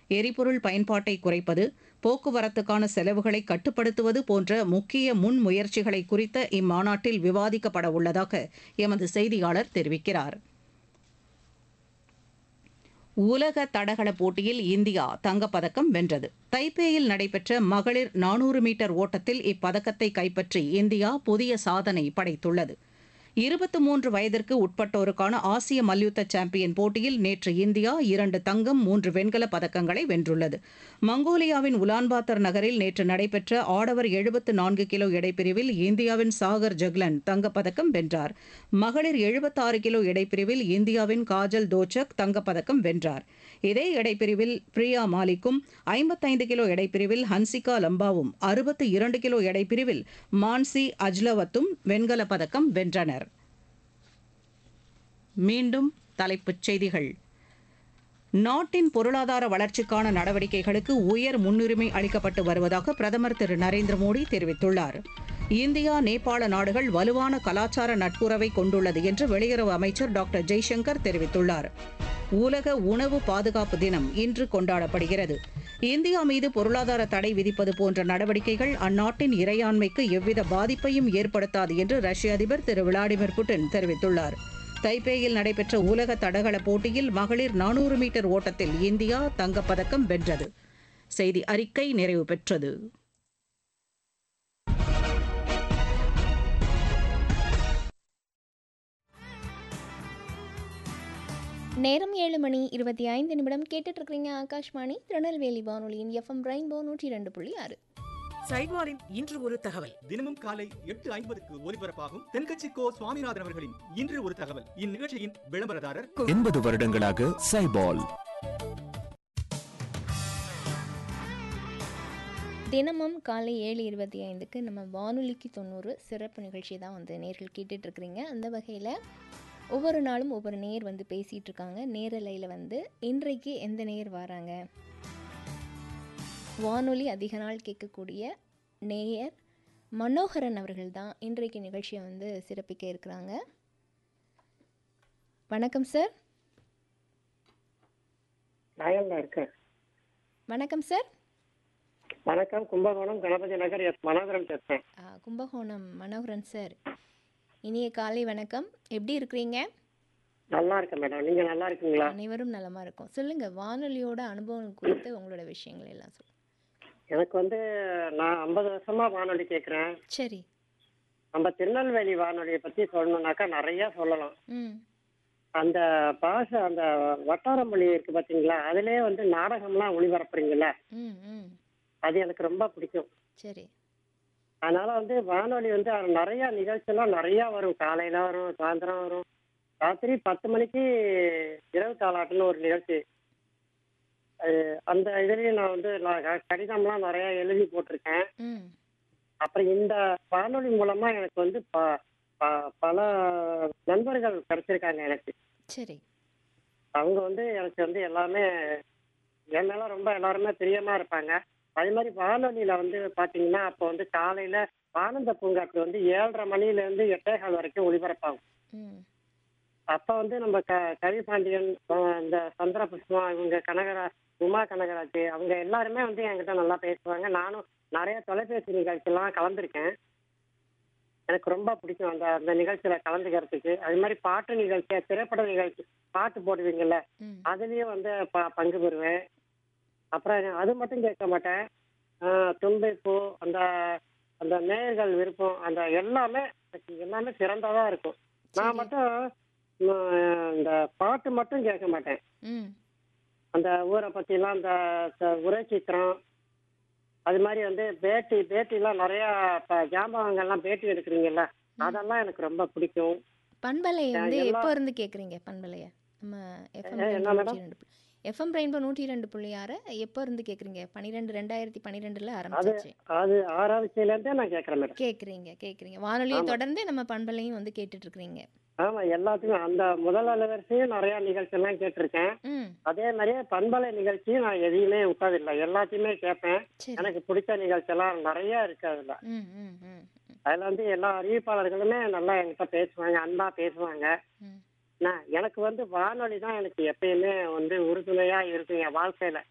எரிபொருள் பயன்பாட்டை குறைப்பது போக்குவரத்துக்கான செலவுகளை கட்டுப்படுத்துவது போன்ற முக்கிய முன்முயற்சிகளை குறித்த இம்மாநாட்டில் விவாதிக்கப்பட உள்ளதாக எமது செய்தியாளர் தெரிவிக்கிறார் உலக தடகள போட்டியில் இந்தியா தங்கப்பதக்கம் வென்றது தைப்பேயில் நடைபெற்ற மகளிர் நானூறு மீட்டர் ஓட்டத்தில் இப்பதக்கத்தை கைப்பற்றி இந்தியா புதிய சாதனை படைத்துள்ளது இருபத்தி மூன்று வயதிற்கு உட்பட்டோருக்கான ஆசிய மல்யுத்த சாம்பியன் போட்டியில் நேற்று இந்தியா இரண்டு தங்கம் மூன்று வெண்கலப் பதக்கங்களை வென்றுள்ளது மங்கோலியாவின் உலான்பாத்தர் நகரில் நேற்று நடைபெற்ற ஆடவர் எழுபத்து நான்கு கிலோ எடைப்பிரிவில் இந்தியாவின் சாகர் ஜக்லன் தங்கப்பதக்கம் வென்றார் மகளிர் எழுபத்தாறு கிலோ எடைப்பிரிவில் இந்தியாவின் காஜல் தோச்சக் தங்கப்பதக்கம் வென்றார் இதே எடைப்பிரிவில் பிரியா மாலிக்கும் ஐம்பத்தைந்து கிலோ எடைப்பிரிவில் ஹன்சிகா லம்பாவும் அறுபத்து இரண்டு கிலோ எடைப்பிரிவில் மான்சி அஜ்லவத்தும் வெண்கலப் பதக்கம் வென்றனர் மீண்டும் தலைப்புச் செய்திகள் நாட்டின் பொருளாதார வளர்ச்சிக்கான நடவடிக்கைகளுக்கு உயர் முன்னுரிமை அளிக்கப்பட்டு வருவதாக பிரதமர் திரு நரேந்திர மோடி தெரிவித்துள்ளார் இந்தியா நேபாள நாடுகள் வலுவான கலாச்சார நட்புறவை கொண்டுள்ளது என்று வெளியுறவு அமைச்சர் டாக்டர் ஜெய்சங்கர் தெரிவித்துள்ளார் உலக உணவு பாதுகாப்பு தினம் இன்று கொண்டாடப்படுகிறது இந்தியா மீது பொருளாதார தடை விதிப்பது போன்ற நடவடிக்கைகள் அந்நாட்டின் இறையாண்மைக்கு எவ்வித பாதிப்பையும் ஏற்படுத்தாது என்று ரஷ்ய அதிபர் திரு விளாடிமிர் புட்டின் தெரிவித்துள்ளார் தைப்பேயில் நடைபெற்ற உலக தடகள போட்டியில் மகளிர் நானூறு மீட்டர் ஓட்டத்தில் இந்தியா தங்கப்பதக்கம் வென்றது செய்தி அறிக்கை நிறைவு பெற்றது நேரம் ஏழு மணி இருபத்தி ஐந்து நிமிடம் கேட்டுட்டு இருக்கிறீங்க ஆகாஷ்வாணி திருநெல்வேலி வானொலியின் எஃப்எம் ரெயின்போ நூற்றி ரெண்டு புள்ளி ஆறு சைட்வாரின் இன்று ஒரு தகவல் தினமும் காலை எட்டு ஐம்பதுக்கு ஒலிபரப்பாகும் தென்கட்சி கோ சுவாமிநாதன் அவர்களின் இன்று ஒரு தகவல் இந்நிகழ்ச்சியின் விளம்பரதாரர் எண்பது வருடங்களாக சைபால் தினமும் காலை ஏழு இருபத்தி ஐந்துக்கு நம்ம வானொலிக்கு தொண்ணூறு சிறப்பு நிகழ்ச்சி தான் வந்து நேர்கள் கேட்டுட்டு இருக்கிறீங்க அந்த வகையில் ஒவ்வொரு நாளும் ஒவ்வொரு நேர் வந்து பேசிகிட்டு இருக்காங்க நேரலையில் வந்து இன்றைக்கு எந்த நேர் வராங்க வானொலி அதிக நாள் கேட்கக்கூடிய நேயர் மனோகரன் அவர்கள் தான் இன்றைக்கு நிகழ்ச்சியை வந்து சிறப்பிக்க இருக்கிறாங்க வணக்கம் சார் லாயல்ல இருக்கேன் வணக்கம் சார் வணக்கம் கும்பகோணம் கணபதி நகர் எஸ் மனோகரன் பேசுறேன் ஆ, கும்பகோணம் மனோகரன் சார் இனிய காலை வணக்கம் எப்படி இருக்கிறீங்க நல்லா இருக்கேன் மேடம் நீங்க நல்லா இருக்கீங்களா அனைவரும் நலமா இருக்கும் சொல்லுங்க வானொலியோட அனுபவம் குறித்து உங்களோட விஷயங்கள் எல்லாம் சொல்லுங்க எனக்கு வந்து நான் ஐம்பது வருஷமா வானொலி கேட்கிறேன் சரி நம்ம திருநெல்வேலி வானொலியை பத்தி சொல்லணும்னாக்கா நிறைய சொல்லலாம் ம் அந்த பாஷை அந்த வட்டார மொழி இருக்கு பாத்தீங்களா அதுலயே வந்து நாடகம்லாம் ஒளிபரப்புறீங்கல்ல ம் ம் அது எனக்கு ரொம்ப பிடிக்கும் சரி அதனால வந்து வானொலி வந்து அது நிறைய நிகழ்ச்சியெல்லாம் நிறைய வரும் காலையில வரும் சாயந்தரம் வரும் ராத்திரி பத்து மணிக்கு இரவு தாலாட்டுன்னு ஒரு நிகழ்ச்சி அது அந்த இதுலயும் நான் வந்து நான் க- கடிதம்லாம் நிறைய எழுதி போட்டிருக்கேன் ம் அப்புறம் இந்த வானொலி மூலமா எனக்கு வந்து ப- ப- பல நண்பர்கள் கிடைச்சிருக்காங்க எனக்கு சரி அவங்க வந்து எனக்கு வந்து எல்லாமே என் மேல ரொம்ப எல்லாருமே பிரியமா இருப்பாங்க அதே மாதிரி வானொலியில வந்து பாத்தீங்கன்னா அப்போ வந்து காலையில ஆனந்த பூங்காற்று வந்து ஏழரை மணில இருந்து எட்டே கால் வரைக்கும் ஒளிபரப்பாகும் ம் அப்ப வந்து நம்ம க கவி பாண்டியன் அஹ் இந்த சந்திர புஷ்பம் இவங்க கனகரா உமா கனகராஜ் அவங்க எல்லாருமே வந்து என்கிட்ட நல்லா பேசுவாங்க நானும் நிறைய தொலைபேசி நிகழ்ச்சியெல்லாம் கலந்துருக்கேன் எனக்கு ரொம்ப பிடிக்கும் அந்த அந்த நிகழ்ச்சியில கலந்துக்கிறதுக்கு அது மாதிரி பாட்டு நிகழ்ச்சி திரைப்பட நிகழ்ச்சி பாட்டு போடுவீங்கல்ல ம் அதுலயும் வந்து ப- பங்கு பெறுவேன் அப்புறம் அது மட்டும் கேட்க மாட்டேன் ஆஹ் தும்பை பூ அந்த அந்த நேயர்கள் விருப்பம் அந்த எல்லாமே எனக்கு எல்லாமே சிறந்ததா இருக்கும் நான் சரி. மட்டும் உம், இந்த பாட்டு மட்டும் கேட்க மாட்டேன் ம் அந்த ஊரை பத்திலாம் அந்த ச- உரை சித்திரம் அது மாதிரி வந்து பேட்டி பேட்டிலாம் நிறைய ப- ஞாபகங்கள்லாம் பேட்டி எடுக்கிறீங்கல்ல அதெல்லாம் எனக்கு ரொம்ப பிடிக்கும் பண்பலை வந்து எல்லா- எப்போ இருந்து கேட்குறீங்க பண்பலைய நம்ம எஃப்எம் ஏ, என்ன ரெயின்போ மேடம்? நூற்றி ரெண்டு எஃப்எம் ரெயின்போ நூற்றி ரெண்டு புள்ளி ஆறு எப்போ இருந்து கேட்குறீங்க பன்னிரெண்டு ரெண்டாயிரத்தி பன்னிரெண்டுல ஆரம்பிச்சாச்சு அது ஆறாவதுல இருந்தே நான் கேட்கறேன் மேடம் கேட்குறீங்க கேட்குறீங்க வானொலியை ஆமா. தொடர்ந்து நம்ம பண்பலையும் வந்து கேட்டுட்டு இருக்கிறீங்க ஆமா எல்லாத்துக்குமே அந்த முதல் அலைவரிசையும் நிறைய நிகழ்ச்சி எல்லாம் கேட்டிருக்கேன் ம் அதே மாதிரியே பண்பலை நிகழ்ச்சியும் நான் எதையுமே விட்டதில்லை எல்லாத்தையுமே கேட்பேன் சரி எனக்கு பிடிச்ச நிகழ்ச்சி எல்லாம் நிறைய இருக்கு அதுல ம் ம் ம் ம், அதுல வந்து எல்லா அறிவிப்பாளர்களுமே நல்லா என்கிட்ட பேசுவாங்க அன்பா பேசுவாங்க ம் நான் எனக்கு வந்து வானொலி தான் எனக்கு எப்பயுமே வந்து உறுதுணையா இருக்கும் என் வாழ்க்கையில